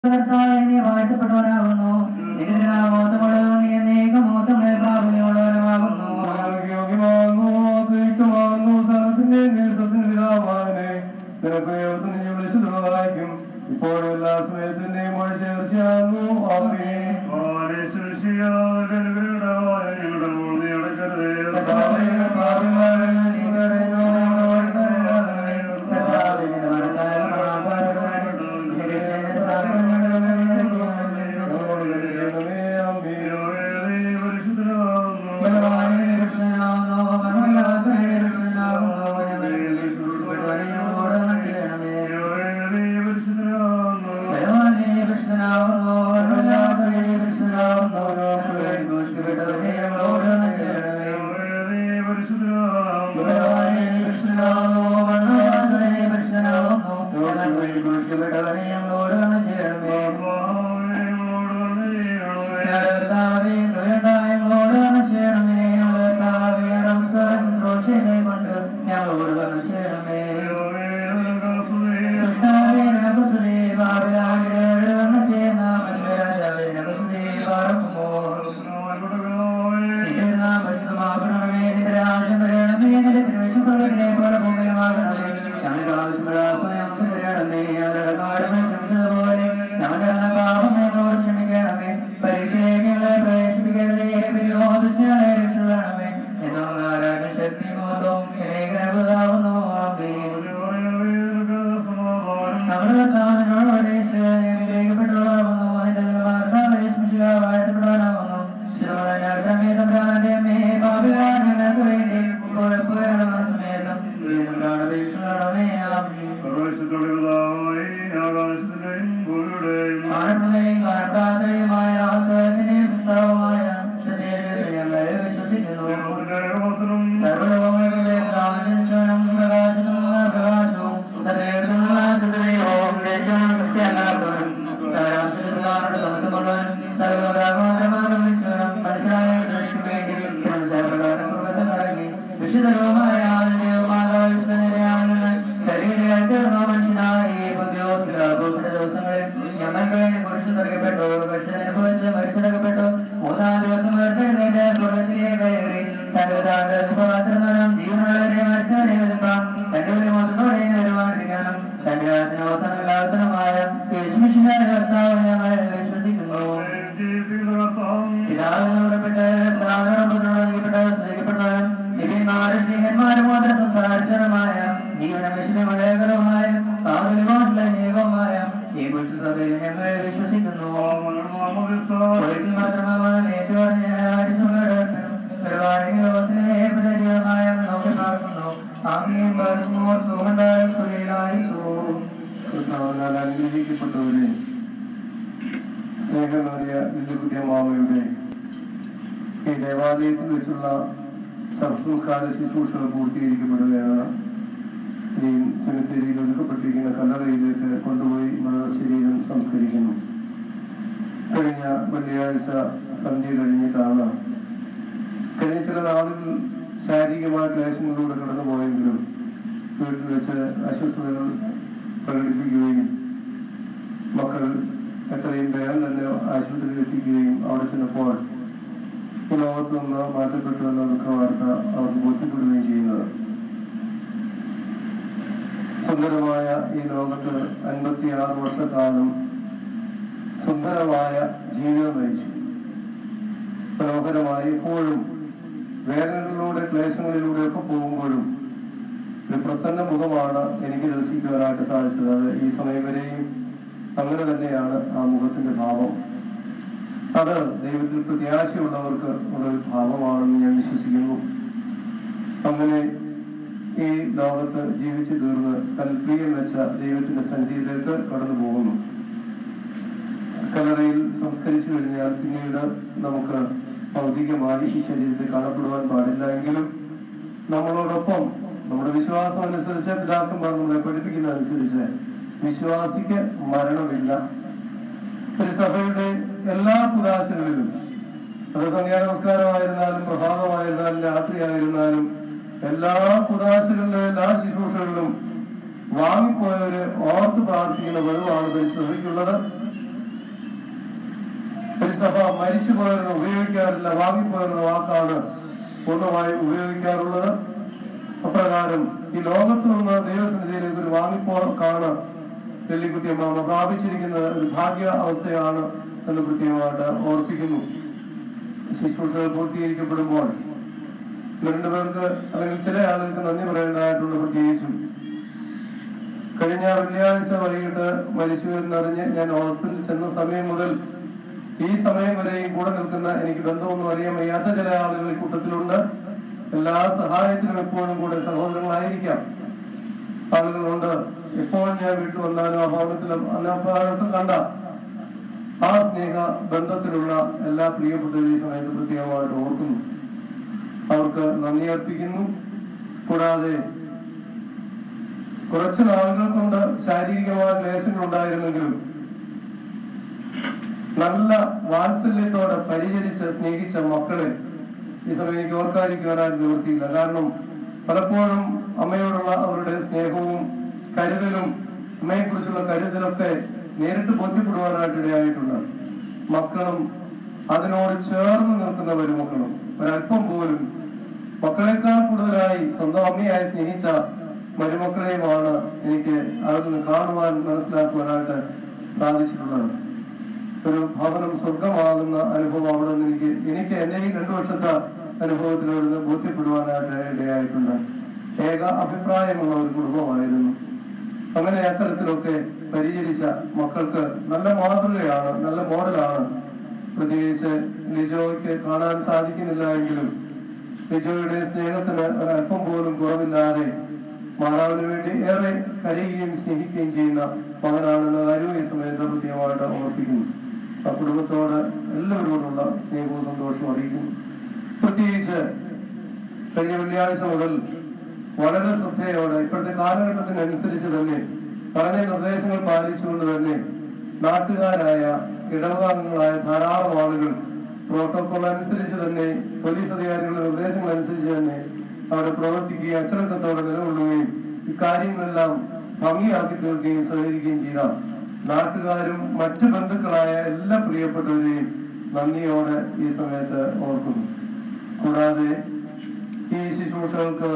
കർത്താവേ, നീ വാഴ്ത്തപ്പെട്ടവനാകുന്നു നിന്റെ മോത്തമുള്ള നീ അനേക മോത്തങ്ങളെ പ്രാപിക്കുന്നവനാകുന്നു യോഗ്യമാകുന്നു ആഗ്രഹിക്കുമാകുന്നു സർവത്തിന്റെ ദിവസത്തിന് പിതാവാനെ നിനക്ക് യോഗ്യത്തിന് നീ വിളിച്ചതായിരിക്കും ഇപ്പോഴും എല്ലാ സമയത്തിന്റെയും മഴ ചേർച്ചയാകുന്നു അവരെ കർത്താവേ, പാപികളായ ഞങ്ങളുടെ ഞങ്ങളോട് കരുണയാകണമേ. കർത്താവേ, ഞങ്ങളുടെ ഞങ്ങളെ അമ്മേ. ബലവാനേ, രക്ഷകനാകുന്നു, ബലമില്ലാത്തവനേ, രക്ഷകനാകുന്നു. ഞങ്ങളെ സൂക്ഷിക്കപ്പെട്ടവനെ ഞങ്ങളോട് ചെയ്യണമേ. ബലവാനേ, രക്ഷകനാകുന്നു, ബലമില്ലാത്തവനേ, രക്ഷകനാകുന്നു. ഞങ്ങളെ സൂക്ഷിക്കപ്പെട്ടവനെ ഞങ്ങളോട് ചെയ്യണമേ. ബലവാനേ, രക്ഷകനാകുന്നു, ബലമില്ലാത്തവനേ, രക്ഷകനാകുന്നു. ഞങ്ങളെ സൂക്ഷിക്കപ്പെട്ടവനെ ഞങ്ങളോട് ചെയ്യണമേ. കർത്താവേ, കൃപയുണ്ടായി ഞങ്ങളോട് കരുണ ചെയ്യണമേ. കർത്താവേ, നമസ്കാര ശുശ്രൂഷയെ കൊണ്ട് ഞങ്ങളോട് കരുണ ചെയ്യണമേ. സൃഷ്ടാവേ, നിനക്ക് സ്തുതി. പാപികളായവരോട് കരുണ ചെയ്യുന്ന മനുഷ്യരാജാവേ, നിനക്ക് സ്തുതി. പാർക്കുമോ. നിന്റെ നാമം പരിശുദ്ധമാക്കണമേ. നിന്റെ രാജ്യം വരണമേ. നിന്റെ തിരുവിഷ്ടം സ്വർഗ്ഗത്തിലെ പോലെ ഭൂമിയിലുമാകണമേ. ഞങ്ങൾക്ക് ആവശ്യമുള്ള അപ്പം ഞങ്ങൾക്ക് തരണമേ. ഞങ്ങളുടെ കടമകൾ ക്ഷമിച്ചതുപോലെ ഞങ്ങളുടെ പാപങ്ങളെ ഞങ്ങളോട് ക്ഷമിക്കണമേ. പരീക്ഷയിലേക്ക് ഞങ്ങളെ പ്രവേശിപ്പിക്കരുതേ. വിരോധസ്ഥകളെ രക്ഷിക്കണമേ. എന്നാൽ ആരാധന ശക്തി മഹത്വവും ഏകനവതാവുന്നു. ആമേൻ. നമ്മുടെ കർത്താവിനോട് ഉപദേശിച്ച് അനുഗ്രഹിക്കപ്പെട്ടവളാകുന്നു. അതിന്റെ കർത്താവേ, സ്മരിക്കുക, വാഴ്ത്തപ്പെട്ടവനാകുന്നു. ശിരോമണി ഞങ്ങളുടെ തമ്പുരാന്റെ അമ്മേ, പാപികളായ ഞങ്ങൾക്ക് വേണ്ടി ഇപ്പോൾ എപ്പോഴും സമയത്തും വീണ്ടും പ്രാണപേക്ഷണമേ. ആമേൻ. കാണപ്പെടുകയും കാണപ്പെടാത്തതുമായ ആസ്വാദനയും പുസ്തകവുമായ സത്യത്തിൽ ഞങ്ങൾ വിശ്വസിക്കുന്നു സർവ്വലോകങ്ങളിലെ പ്രാചീനം പ്രകാശനും പ്രകാശവും സത്യത്തിലുള്ള സത്യവും ഏറ്റവും സത്യാകാരവും സാരാംശത്തിലുള്ള തസ്കമുള്ളവനും സർവ്വപ്രാപകരമായ ഈശ്വരനും മനുഷ്യരായ ദൃഷ്ടിക്ക് വേണ്ടി സർവ്വകാലം സ്വർഗ്ഗത്തിൽ ഇറങ്ങി വിശുദ്ധരവുമായ ശരീരത്തിൽ മനുഷ്യനായി പുതിയോസ് പിലാത്തോസിന്റെ ദിവസങ്ങളിൽ ഞങ്ങൾക്ക് വേണ്ടി കുറിച്ച് നൽകപ്പെട്ടു പക്ഷേ അനുഭവിച്ച് മരിച്ചെടുക്കപ്പെട്ടു മൂന്നാം ദിവസം ഉയർത്തെഴുന്നേറ്റ് സ്വർഗ്ഗത്തിലേക്ക് കയറി തന്റെ താങ്കൾ പാത്രങ്ങളും ജീവനുള്ളവരെ മരിച്ചവരെ വിളിക്കാം തന്റെ ഒരു മതത്തോടെ വരുവാനിരിക്കാനും തന്റെ രാജ്യത്തിന് അവസാനമില്ലാത്തതുമായ യേശുമിശിന്റെ കർത്താവ് ഞങ്ങൾ വിശ്വസിക്കുന്നു പിതാവിനോടപ്പെട്ട് പിതാവിനോടൊപ്പം നൽകപ്പെട്ട സ്നേഹിക്കപ്പെട്ടവരും ദിവ്യന്മാരും സ്നേഹന്മാരും മാത്രം സംസാരിച്ചവരുമായ ജീവനമിശ്രമായ ആധുനികമായ ഈ പുരുഷസഭയിൽ ഞങ്ങൾ വിശ്വസിക്കുന്നു ഒരിക്കൽ മാത്രമാണ് ഏറ്റുപറഞ്ഞ പരിപാടി ലോകത്തിലെ പ്രദേശമായ നോക്കി പ്രാർത്ഥിക്കുന്നു ആമീൻ പരമോ സുഖണ്ടായ സുഖയിലായിസു കർത്താവിനാൽ അനുഗ്രഹിക്കപ്പെട്ടവരെ സ്നേഹമേറിയ വിദ്യുദ്യമാവയുടെ ഈ ദേവാലയത്തിൽ വെച്ചുള്ള സംസ്കാര ശുശ്രൂഷകൾ പൂർത്തീകരിക്കപ്പെടുകയാണ് ഇനി സെമിത്തേരിയിൽ ഒതുക്കപ്പെട്ടിരിക്കുന്ന കല്ലറയിലേക്ക് കൊണ്ടുപോയി മൃതശരീരം സംസ്കരിക്കുന്നു കഴിഞ്ഞ വെള്ളിയാഴ്ച സന്ധ്യ കഴിഞ്ഞിട്ടാണ് കഴിഞ്ഞ ചില നാളുകൾ ശാരീരികമായ ക്ലേശങ്ങളിലൂടെ കടന്നുപോയെങ്കിലും വീട്ടിൽ വെച്ച് അസ്വസ്ഥതകൾ പ്രകടിപ്പിക്കുകയും മക്കൾ എത്രയും വേഗം തന്നെ ആശുപത്രിയിൽ എത്തിക്കുകയും അവിടെ ചെന്നപ്പോൾ ഈ ലോകത്ത് നിന്ന് മാറ്റപ്പെട്ടു എന്ന ദുഃഖവാർത്ത അവർക്ക് ബോധ്യപ്പെടുകയും ചെയ്യുന്നത് സുന്ദരമായ ഈ ലോകത്ത് അൻപത്തിയാറ് വർഷക്കാലം സുന്ദരമായ ജീവിതം നയിച്ചു മനോഹരമായി എപ്പോഴും വേദനകളിലൂടെ ക്ലേശങ്ങളിലൂടെ ഒക്കെ പോകുമ്പോഴും ഒരു പ്രസന്ന മുഖമാണ് എനിക്ക് ദർശിക്കുവാനായിട്ട് സാധിച്ചത് അത് ഈ സമയം വരെയും അങ്ങനെ തന്നെയാണ് ആ മുഖത്തിന്റെ ഭാവം അത് ദൈവത്തിൽ പ്രത്യാശയുള്ളവർക്ക് ഉള്ള ഒരു ഭാവമാണെന്ന് ഞാൻ വിശ്വസിക്കുന്നു അങ്ങനെ ഈ ലോകത്ത് ജീവിച്ചു തീർന്ന് കൽപ്രിയം വെച്ച ദൈവത്തിന്റെ സന്ധിയിലേക്ക് കടന്നു പോകുന്നു കലറയിൽ സംസ്കരിച്ചു കഴിഞ്ഞാൽ പിന്നീട് നമുക്ക് ഭൗതികമായി ഈ ശരീരത്തിൽ കാണപ്പെടുവാൻ പാടില്ല എങ്കിലും നമ്മളോടൊപ്പം നമ്മുടെ വിശ്വാസം അനുസരിച്ച് പിതാക്കന്മാർ നമ്മളെ പഠിപ്പിക്കുന്ന അനുസരിച്ച് വിശ്വാസിക്ക് മരണമില്ല ഒരു സഭയുടെ എല്ലാ കുദാശകളിലും അത് സംഖ്യാ നമസ്കാരമായിരുന്നാലും പ്രഭാതമായിരുന്നാലും രാത്രിയായിരുന്നാലും എല്ലാ കുദാശകളിലും എല്ലാ ശുശ്രൂഷകളിലും വാങ്ങിപ്പോയവര് ഓർത്ത് പ്രാർത്ഥിക്കുന്ന പതിവാണ് പരിശുദ്ധയ്ക്കുള്ളത് തിരുസഭ മരിച്ചു പോയെന്ന് ഉപയോഗിക്കാറില്ല വാങ്ങിപ്പോയെന്ന വാക്കാണ് പൂർണ്ണമായി ഉപയോഗിക്കാറുള്ളത് അപ്രകാരം ഈ ലോകത്ത് നിന്ന് ദൈവസന്നിധിയിലേക്ക് ഒരു വാങ്ങിപ്പോക്കാണ് വെള്ളിക്കുട്ടിയമ്മ പ്രാപിച്ചിരിക്കുന്നത് ഒരു ഭാഗ്യ അവസ്ഥയാണ് എന്ന് കൃത്യമായിട്ട് ഓർപ്പിക്കുന്നു ശുശ്രൂഷകൾ പൂർത്തീകരിക്കപ്പെടുമ്പോൾ രണ്ടു പേർക്ക് അല്ലെങ്കിൽ ചില ആളുകൾക്ക് നന്ദി പറയേണ്ടതായിട്ടുണ്ട് പ്രത്യേകിച്ചും കഴിഞ്ഞ വെള്ളിയാഴ്ച വൈകിട്ട് മരിച്ചു എന്നറിഞ്ഞ് ഞാൻ ഹോസ്പിറ്റലിൽ ചെന്ന സമയം മുതൽ ഈ സമയം വരെയും കൂടെ നിൽക്കുന്ന എനിക്ക് ബന്ധമൊന്നും അറിയാൻ വയ്യാത്ത ചില ആളുകൾ ഈ കൂട്ടത്തിലുണ്ട് എല്ലാ സഹായത്തിനും എപ്പോഴും കൂടെ സഹോദരങ്ങളായിരിക്കാം ആളുകളുണ്ട് എപ്പോഴും ഞാൻ വീട്ടിൽ വന്നാലും ആ ഭവനത്തിലും അന്നപ്പാടത്തും കണ്ട ആ സ്നേഹ ബന്ധത്തിലുള്ള എല്ലാ പ്രിയപ്പെട്ടവരും ഈ സമയത്ത് പ്രത്യേകമായിട്ട് ഓർക്കുന്നു അവർക്ക് നന്ദി അർപ്പിക്കുന്നു കൂടാതെ കുറച്ച് നാളുകൾ കൊണ്ട് ശാരീരികമായ ക്ലേശങ്ങൾ ഉണ്ടായിരുന്നെങ്കിലും നല്ല വാത്സല്യത്തോടെ പരിചരിച്ച് സ്നേഹിച്ച മക്കളെ ഈ സമയം എനിക്ക് ഓർക്കാതിരിക്കുവാനായിട്ട് നിവൃത്തിയില്ല കാരണം പലപ്പോഴും അമ്മയോടുള്ള അവരുടെ സ്നേഹവും കരുതലും അമ്മയെക്കുറിച്ചുള്ള കരുതലൊക്കെ നേരിട്ട് ബോധ്യപ്പെടുവാനായിട്ട് ഇടയായിട്ടുണ്ട് മക്കളും അതിനോട് ചേർന്ന് നിൽക്കുന്ന മരുമക്കളും ഒരല്പം പോലും മക്കളെക്കാൾ കൂടുതലായി സ്വന്തം അമ്മയായി സ്നേഹിച്ച മരുമക്കളെയുമാണ് എനിക്ക് അതിൽ നിന്ന് കാണുവാൻ മനസ്സിലാക്കുവാനായിട്ട് സാധിച്ചിട്ടുള്ളത് ഒരു ഭവനം സ്വർഗമാകുന്ന അനുഭവം അവിടെ നിന്ന് എനിക്ക് എനിക്ക് എന്റെ ഈ രണ്ടു വർഷത്തെ അനുഭവത്തിലൂടെ ബോധ്യപ്പെടുവാനായിട്ട് ഇടയായിട്ടുണ്ട് ഏക അഭിപ്രായമുള്ള ഒരു കുടുംബമായിരുന്നു അങ്ങനെ അത്തരത്തിലൊക്കെ പരിചരിച്ച മക്കൾക്ക് നല്ല മാതൃകയാണ് നല്ല മോഡലാണ് പ്രത്യേകിച്ച് ലിജോയ്ക്ക് കാണാൻ സാധിക്കുന്നില്ല എങ്കിലും ലിജോയുടെ സ്നേഹത്തിന് ഒരല്പം പോലും കുറവില്ലാതെ മാതാവിന് വേണ്ടി ഏറെ കരയുകയും സ്നേഹിക്കുകയും ചെയ്യുന്ന മകനാണെന്ന കാര്യം ഈ സമയത്ത് കൃത്യമായിട്ട് ഓർപ്പിക്കുന്നു ആ കുടുംബത്തോട് എല്ലാവരോടുള്ള സ്നേഹവും സന്തോഷവും അറിയിക്കുന്നു പ്രത്യേകിച്ച് കഴിഞ്ഞ വെള്ളിയാഴ്ച മുതൽ വളരെ ശ്രദ്ധയോടെ ഇപ്പോഴത്തെ കാലഘട്ടത്തിനനുസരിച്ച് തന്നെ പറഞ്ഞ നിർദ്ദേശങ്ങൾ പാലിച്ചുകൊണ്ട് തന്നെ നാട്ടുകാരായ ഇടവകാംഗങ്ങളായ ധാരാളം ആളുകൾ പ്രോട്ടോകോൾ അനുസരിച്ച് തന്നെ പോലീസ് അധികാരികളുടെ നിർദ്ദേശങ്ങൾ അനുസരിച്ച് തന്നെ അവിടെ പ്രവർത്തിക്കുകയും അച്ചടക്കത്തോടെ നിലകൊള്ളുകയും ഇക്കാര്യങ്ങളെല്ലാം ഭംഗിയാക്കി തീർക്കുകയും സഹകരിക്കുകയും ചെയ്ത നാട്ടുകാരും മറ്റു ബന്ധുക്കളായ എല്ലാ പ്രിയപ്പെട്ടവരെയും നന്ദിയോടെ ഈ സമയത്ത് ഓർക്കുന്നു കൂടാതെ ഈ ശുശ്രൂഷകൾക്ക്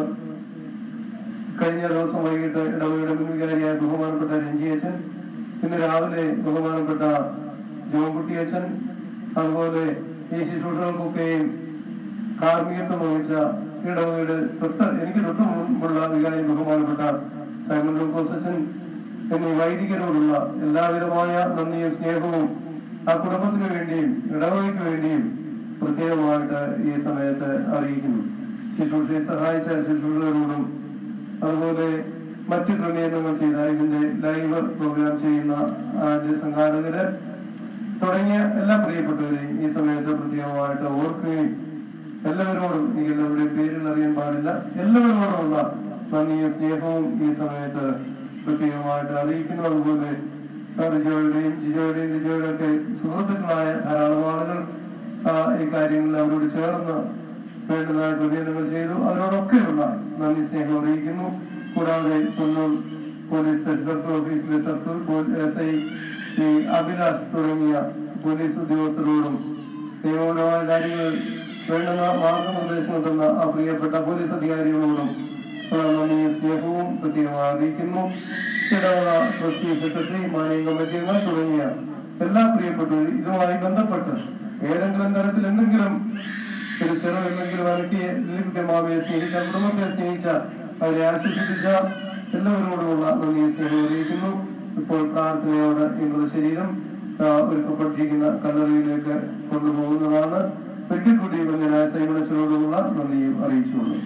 കഴിഞ്ഞ ദിവസം വൈകിട്ട് ഇടവകയുടെ മുൻവികാരിയായ ബഹുമാനപ്പെട്ട രഞ്ജിയച്ചൻ ഇന്ന് രാവിലെ ബഹുമാനപ്പെട്ട ജോൺകുട്ടിയച്ചൻ അതുപോലെ ഈ ശുശ്രൂഷകൾക്കൊക്കെയും കാർമ്മികത്വം വഹിച്ച ഇടവകയുടെ തൊട്ട് എനിക്ക് തൊട്ട് മുമ്പുള്ള വികാരി ബഹുമാനപ്പെട്ട സൈമൺ ലൂക്കോസച്ചൻ എന്നീ വൈദികരോടുള്ള എല്ലാവിധമായ നന്ദിയും സ്നേഹവും ആ കുടുംബത്തിന് വേണ്ടിയും ഇടവകയ്ക്ക് വേണ്ടിയും പ്രത്യേകമായിട്ട് ഈ സമയത്ത് അറിയിക്കുന്നു ശുശ്രൂഷയെ സഹായിച്ച ശുശ്രൂഷകരോടും അതുപോലെ മറ്റു ക്രമീകരണങ്ങൾ ചെയ്ത ഇതിന്റെ ലൈവ് പ്രോഗ്രാം ചെയ്യുന്ന ആദ്യ സംഘാടകര് തുടങ്ങിയ എല്ലാ പ്രിയപ്പെട്ടവരെയും ഈ സമയത്ത് പ്രത്യേകമായിട്ട് ഓർക്കുകയും എല്ലാവരോടും എനിക്ക് എല്ലാവരുടെയും പേരുകൾ അറിയാൻ പാടില്ല എല്ലാവരോടുമുള്ള നന്ദിയും സ്നേഹവും ഈ സമയത്ത് പ്രത്യേകമായിട്ട് അറിയിക്കുന്നു അതുപോലെ റിജോയുടെയും ജിജോയുടെയും ലിജോയുടെയും ഒക്കെ സുഹൃത്തുക്കളായ ധാരാളം ആളുകൾ ആ, ഈ കാര്യങ്ങളിൽ അവരോട് ചേർന്ന് വേണ്ടതായ ക്രമീകരണങ്ങൾ ചെയ്തു അവരോടൊക്കെയുള്ള നന്ദി സ്നേഹം അറിയിക്കുന്നു കൂടാതെ കുന്നൂർ പോലീസ് സർക്കിൾ ഓഫീസിലെ സർക്കിൾ എസ് ഐ ഈ അഭിലാഷ് തുടങ്ങിയ പോലീസ് ഉദ്യോഗസ്ഥരോടും നിയമപരമായ കാര്യങ്ങൾ വേണ്ടുന്ന മാർഗനിർദ്ദേശങ്ങൾ തന്ന ആ പ്രിയപ്പെട്ട പോലീസ് അധികാരികളോടും ഉള്ള നന്ദിയും സ്നേഹവും പ്രത്യേകമായി അറിയിക്കുന്നു ഇടവക ട്രസ്റ്റി സെക്രട്ടറി മാനേജ് കമ്മിറ്റി അംഗങ്ങൾ തുടങ്ങിയ എല്ലാ പ്രിയപ്പെട്ടവരും ഇതുമായി ബന്ധപ്പെട്ട് ഏതെങ്കിലും തരത്തിൽ എന്തെങ്കിലും ഒരു ചെറു എന്തെങ്കിലും അനക്കി മാവിയെ സ്നേഹിച്ച കുടുംബത്തെ സ്നേഹിച്ച അവരെ ആശ്വസിപ്പിച്ച എല്ലാവരോടുമുള്ള നന്ദി സ്നേഹം അറിയിക്കുന്നു ഇപ്പോൾ പ്രാർത്ഥനയോടെ ഈ മൃതശരീരം ആ, ഒരുക്കപ്പെട്ടിരിക്കുന്ന കല്ലറയിലേക്ക് കൊണ്ടുപോകുന്നതാണ് ഒരിക്കൽ കൂടി ഞാൻ സൈമനച്ചനോടുമുള്ള നന്ദിയും അറിയിച്ചുകൊള്ളു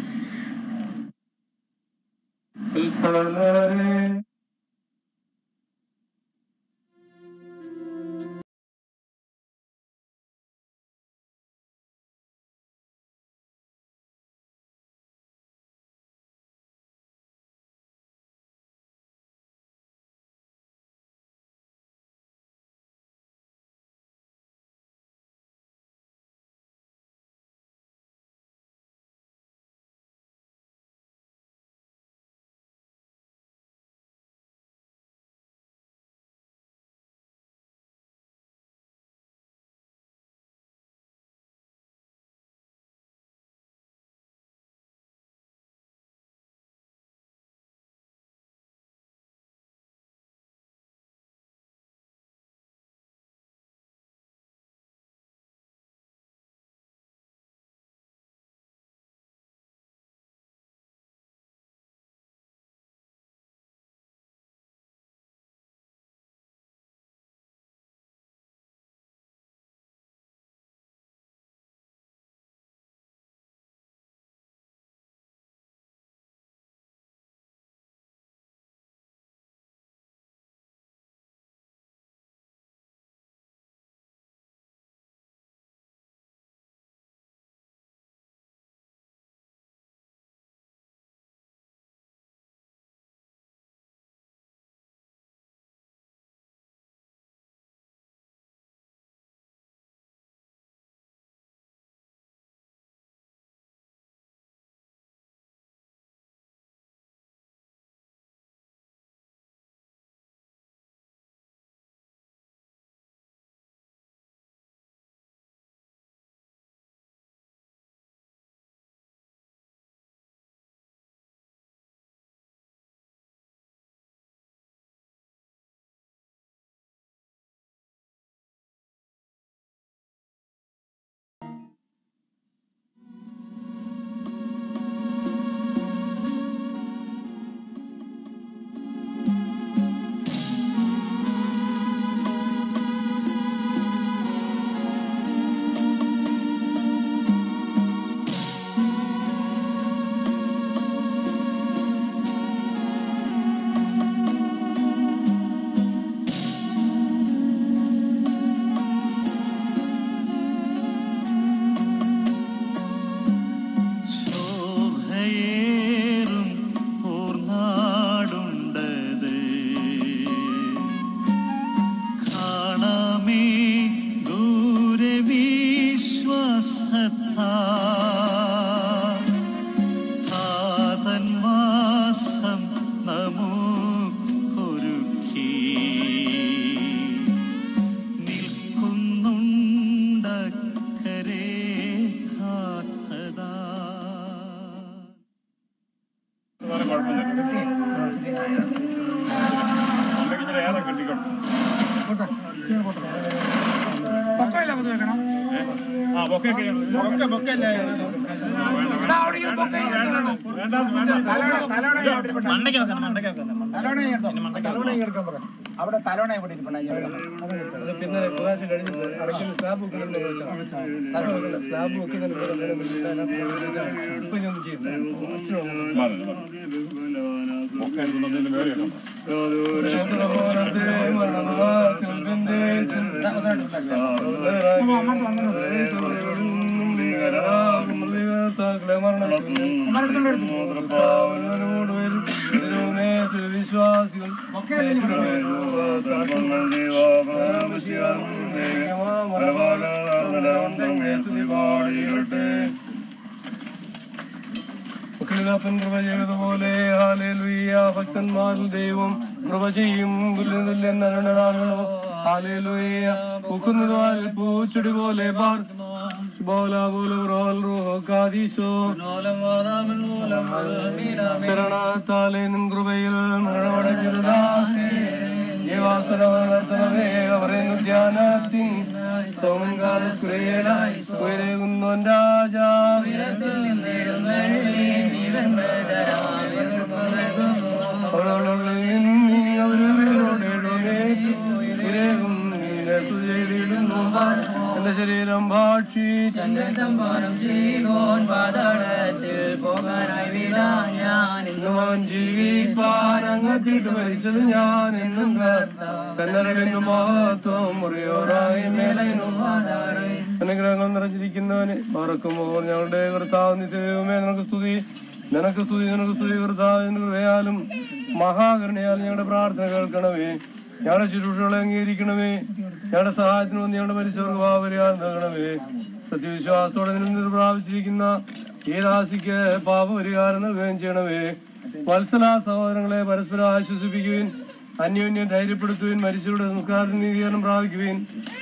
വത്സലരേ അവിടെ തലോണ ഇവിടെ ഇരിപ്പുണ്ട് പിന്നെ പ്രകാശം കഴിഞ്ഞിട്ട് അടയ്ക്കുന്ന സ്ലാബ് വെക്കുന്നുണ്ട് സ്ലാബ് വെക്കുന്നുണ്ട് ഇപ്പൊ ഞാൻ വിശ്വാസികൾ ഉക്കിലിനപ്പൻ കൃപ ചെയ്തതുപോലെ ഹാലേലുയ്യ ഭക്തന്മാരിൽ ദൈവം കൃപ ചെയ്യും തുല്യതുല്യൻ നരണനാകളോ ഹാലേലുയ്യ പൂക്കുന്നതുവാൽ പൂച്ചെടി പോലെ ശരണത്താലെ നിൻ കൃപയിൽ മരണമടയ്ക്കുന്നതാസേ ജീവാസുരവർത്തനമേ അവരെ ധ്യാനത്തിൻ സൗമൻകാല സ്ക്രിയലായി സ്വരകുന്നോൻ രാജാ എന്റെ ശരീരം ഭാക്ഷിച്ച് ഞാൻ ജീവിപ്പാൻ അങ്ങത്തിട്ട് മരിച്ചത് ഞാൻ എന്നും കന്നറിവിന്റെ മഹത്വം മുറിയോറായി അനുഗ്രഹങ്ങൾ നിറഞ്ഞിരിക്കുന്നവന് മറക്കുമോ ഞങ്ങളുടെ കർത്താവ് നിത്യവുമേ നിനക്ക് സ്തുതി നിനക്ക് സ്തുതി നിനക്ക് സ്തുതി കർത്താവിന്റെ കൃപയാലും മഹാകരുണയാലും ഞങ്ങളുടെ പ്രാർത്ഥന കേൾക്കണമേ ഞങ്ങളുടെ ശുശ്രൂഷകളെ അംഗീകരിക്കണമേ ഞങ്ങളുടെ സഹായത്തിന് വന്ന് ഞങ്ങളുടെ മരിച്ചവർക്ക് ഭാവപരിഹാരം നൽകണമേ സത്യവിശ്വാസത്തോടെ നിന്ന് പ്രാപിച്ചിരിക്കുന്ന ഈ ദാസിക്ക് പാപപരിഹാരം നൽകുകയും ചെയ്യണമേ വത്സല സഹോദരങ്ങളെ പരസ്പരം ആശ്വസിപ്പിക്കുവിൻ അന്യോന്യം ധൈര്യപ്പെടുത്തുവിൻ മരിച്ചവരുടെ സംസ്കാരത്തിന് നീതീകരണം പ്രാപിക്കുവിൻ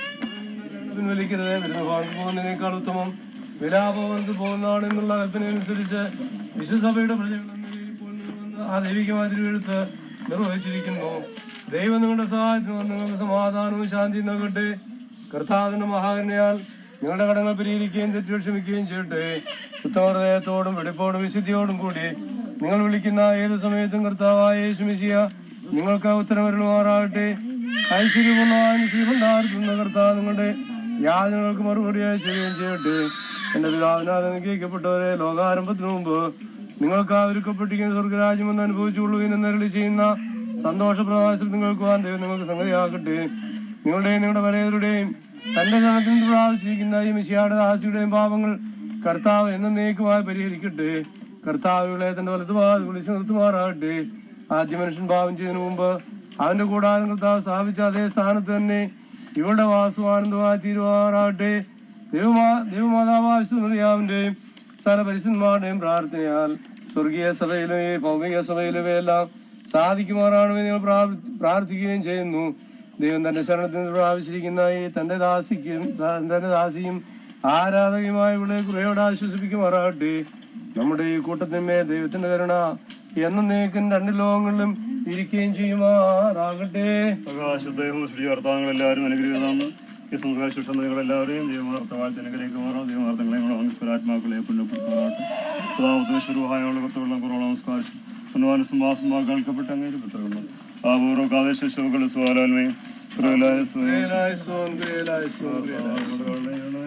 പിൻവലിക്കരുത് വരുന്ന ഭാഗത്ത് പോകുന്നതിനേക്കാൾ ഉത്തമം വിലാപവനത്ത് പോകുന്നതാണ് എന്നുള്ള കൽപ്പനയനുസരിച്ച് വിശ്വസഭയുടെ പ്രജകൾ എന്ന നിലയിൽ ഇപ്പോൾ നിങ്ങൾ ആ ദൈവികമായ തിരുവെഴുത്ത് നിർവഹിച്ചിരിക്കുന്നു ദൈവം നിങ്ങളുടെ സഹായത്തിന് വന്ന് നിങ്ങൾക്ക് സമാധാനവും ശാന്തിയും നൽകട്ടെ കർത്താവിന്റെ മഹാകരുണയാൽ നിങ്ങളുടെ കടങ്ങൾ പരിഹരിക്കുകയും തെറ്റുകൾ ക്ഷമിക്കുകയും ചെയ്യട്ടെ ഉത്തമഹൃദയത്തോടും വെടിപ്പോടും വിശുദ്ധിയോടും കൂടി നിങ്ങൾ വിളിക്കുന്ന ഏത് സമയത്തും കർത്താവായ യേശുമിശിയ നിങ്ങൾക്ക് ഉത്തരവരുമാറാകട്ടെ ഐശ്വര്യപൂർണ്ണമായ ശ്രീഭണ്ഡാരത്തുന്ന കർത്താവ് നിങ്ങളുടെ യാതനകൾക്ക് മറുപടിയായി ചെയ്യുകയും ചെയ്യട്ടെ എന്റെ പിതാവിനാൽ അനുഗ്രഹിക്കപ്പെട്ടവരെ ലോകാരംഭത്തിനു മുമ്പ് നിങ്ങൾക്ക് ഒരുക്കപ്പെട്ടിരിക്കുന്ന സ്വർഗരാജ്യം എന്ന് അനുഭവിച്ചുകൊള്ളൂ എന്ന് അരുളി ചെയ്യുന്ന സന്തോഷ പ്രവാസത്തിൽ നിങ്ങൾക്ക് പോകാൻ ദൈവം നിങ്ങൾക്ക് സംഗതിയാക്കട്ടെ നിങ്ങളുടെയും നിങ്ങളുടെ പരേതരുടെയും തന്റെ ജനത്തിൽ നിന്ന് പ്രാപിച്ചിരിക്കുന്ന ഈ മിശിയാടെ ദാസിയുടെയും പാപങ്ങൾ കർത്താവ് എന്നേക്കുമായി പരിഹരിക്കട്ടെ കർത്താവുകളെ തന്റെ വലതുഭാഗത്ത് വിളിച്ചു നിർത്തുമാറാകട്ടെ ആദ്യ മനുഷ്യൻ പാപം ചെയ്യുന്നതിന് മുമ്പ് അവന്റെ കൂടാരം കർത്താവ് സ്ഥാപിച്ച അതേ സ്ഥാനത്ത് തന്നെ ഇവളുടെ വാസവും ആനന്ദമായി തീരുമാറാകട്ടെ ദൈവമാ ദൈവമാതാവാവിന്റെയും സ്ഥല പരിശുദ്ധന്മാരുടെയും പ്രാർത്ഥനയാൽ സ്വർഗീയ സഭയിലും ഈ ഭൗമിക സഭയിലും എല്ലാം സാധിക്കുമാറാണെന്ന് നിങ്ങൾ പ്രാർ- പ്രാർത്ഥിക്കുകയും ചെയ്യുന്നു ദൈവം തന്റെ ശരണത്തിൽ നിന്ന് പ്രാപിച്ചിരിക്കുന്ന ഈ തന്റെ ദാസിക്കും തന്റെ ദാസിയും ആരാധകയുമായ ഇവിടെ കുറേയോടെ ആശ്വസിപ്പിക്കുമാറാകട്ടെ നമ്മുടെ ഈ കൂട്ടത്തിന്മേൽ ദൈവത്തിന്റെ കരുണ എന്നേക്കും രണ്ട് ലോകങ്ങളിലും ഇരിക്കുകയും ചെയ്യുമാറാകട്ടെ പ്രകാശത്തെയും ശ്രീകർത്താങ്ങൾ എല്ലാവരും അനുഗ്രഹിക്കുന്നു ഈ സംസ്കാര ശിക്ഷണങ്ങൾ എല്ലാവരെയും ദൈവമാർത്തവാഴ്ച അനുഗ്രഹിക്കുമാറോ ദൈവമാർത്തങ്ങളെ ആത്മാക്കളെ പുണ്യപ്പെടുത്തുമാറാട്ടെ പ്രധാനത്തിന് ശുരുവായുള്ള കത്തുകളും കുറവ് നമസ്കാരിച്ചു പുനവാന സംവാസമാ കേൾക്കപ്പെട്ട അങ്ങനെ പുത്രകളും ആ പൂർവ്വ കാദേശ ശിശുക്കൾ സ്വാലാൽമയും പ്രബലായ സ്വയം വേലായുസ്സോൻ, വേലായുസ്സോൻ, വേലായുസ്സോൻ.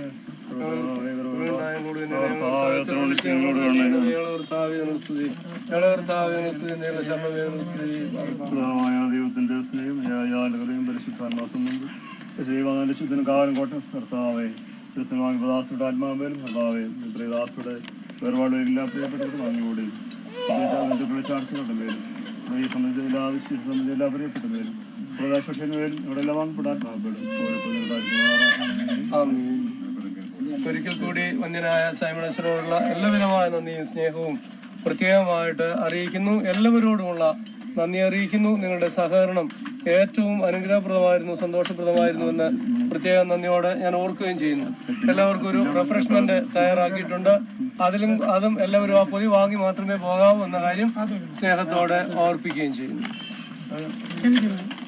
കർത്താവത്തിനോട് നിശ്ചയങ്ങളോട് കണ്ണേ ഞങ്ങളുടെ കർത്താവേ, നിനക്ക് സ്തുതി. ഞങ്ങളുടെ കർത്താവേ, നിനക്ക് സ്തുതി. ഞങ്ങളുടെ ശരണമേ, നിനക്ക് സ്തുതി. പിതാവായ ദൈവത്തിന്റെ സ്നേഹം യായാലുകളെയും പരിശുദ്ധാത്മാസമുണ്ട് ദൈവങ്ങളുടെ ശുദ്ധനും കാലം കോട്ട കർത്താവെ ക്രിസ്തുവാൻ ദാസുടെ ആത്മാവേലും കർത്താവെ ദാസുടെ വേർപാട് എല്ലാ പ്രിയപ്പെട്ടവരും വാങ്ങിക്കൂടി ബന്ധുക്കളെ ചാർച്ചകളുടെ പേരും ഈ സംബന്ധിച്ച എല്ലാ വിശേഷ സംബന്ധിച്ച എല്ലാ പ്രിയപ്പെട്ട പേരും പ്രകാശക്ഷന് പേരും ഇവിടെ എല്ലാം വാങ്ങപ്പെടാത്മാപ്പെടും ആമീൻ. ഒരിക്കൽ കൂടി വന്യനായ സൈമണേശ്വരോടുള്ള എല്ലാവിധമായ നന്ദിയും സ്നേഹവും പ്രത്യേകമായിട്ട് അറിയിക്കുന്നു എല്ലാവരോടുമുള്ള നന്ദി അറിയിക്കുന്നു നിങ്ങളുടെ സഹകരണം ഏറ്റവും അനുഗ്രഹപ്രദമായിരുന്നു സന്തോഷപ്രദമായിരുന്നു എന്ന് പ്രത്യേകം നന്ദിയോടെ ഞാൻ ഓർക്കുകയും ചെയ്യുന്നു എല്ലാവർക്കും ഒരു റിഫ്രഷ്മെന്റ് തയ്യാറാക്കിയിട്ടുണ്ട് അതിലും അതും എല്ലാവരും ആ പൊതി വാങ്ങി മാത്രമേ പോകാവൂ എന്ന കാര്യം സ്നേഹത്തോടെ ഓർപ്പിക്കുകയും ചെയ്യുന്നു